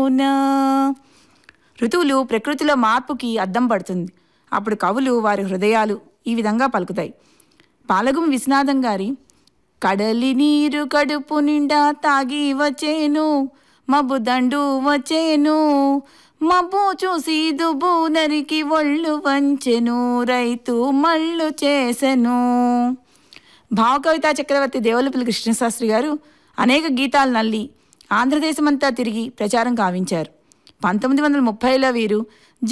ఋతువులోన ఋతువులు ప్రకృతిలో మార్పుకి అద్దం పడుతుంది అప్పుడు కవులు వారి హృదయాలు ఈ విధంగా పలుకుతాయి పాలగుం విశ్వనాథం గారి కడలి నీరు కడుపు నిండా తాగి వచ్చేను మబ్బు దండు వచ్చేను మబ్బు చూసి దుబ్బు నరికి ఒళ్ళు వంచెను రైతు మళ్ళు చేసెను భావకవితా చక్రవర్తి దేవులపల్లి కృష్ణశాస్త్రి గారు అనేక గీతాలు నల్లి ఆంధ్రదేశమంతా తిరిగి ప్రచారం కావించారు పంతొమ్మిది వందల ముప్పైలో వీరు